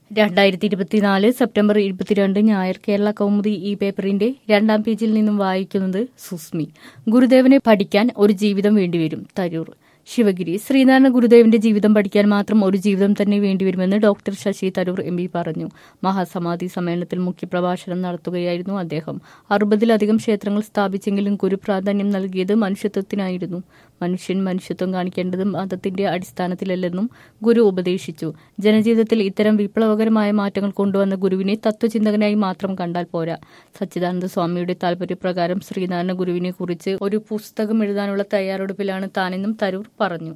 രണ്ടായിരത്തി ഇരുപത്തിനാല് സെപ്റ്റംബർ ഇരുപത്തിരണ്ട് ഞായർ കേരള കൗമുദി ഈ പേപ്പറിന്റെ രണ്ടാം പേജിൽ നിന്നും വായിക്കുന്നത് സുസ്മി ഗുരുദേവനെ പഠിക്കാൻ ഒരു ജീവിതം വേണ്ടിവരും തരൂർ ശിവഗിരി ശ്രീനാരായണ ഗുരുദേവന്റെ ജീവിതം പഠിക്കാൻ മാത്രം ഒരു ജീവിതം തന്നെ വേണ്ടിവരുമെന്ന് doctor Shashi Tharoor M P പറഞ്ഞു മഹാസമാധി സമ്മേളനത്തിൽ മുഖ്യപ്രഭാഷണം നടത്തുകയായിരുന്നു അദ്ദേഹം അറുപതിലധികം ക്ഷേത്രങ്ങൾ സ്ഥാപിച്ചെങ്കിലും ഗുരു പ്രാധാന്യം നൽകിയത് മനുഷ്യത്വത്തിനായിരുന്നു മനുഷ്യൻ മനുഷ്യത്വം കാണിക്കേണ്ടത് മതത്തിന്റെ അടിസ്ഥാനത്തിലല്ലെന്നും ഗുരു ഉപദേശിച്ചു ജനജീവിതത്തിൽ ഇത്തരം വിപ്ലവകരമായ മാറ്റങ്ങൾ കൊണ്ടുവന്ന ഗുരുവിനെ തത്വചിന്തകനായി മാത്രം കണ്ടാൽ പോരാ സച്ചിദാനന്ദ സ്വാമിയുടെ താല്പര്യപ്രകാരം ശ്രീനാരായണ ഗുരുവിനെ കുറിച്ച് ഒരു പുസ്തകം എഴുതാനുള്ള തയ്യാറെടുപ്പിലാണ് താനെന്നും തരൂർ പറഞ്ഞു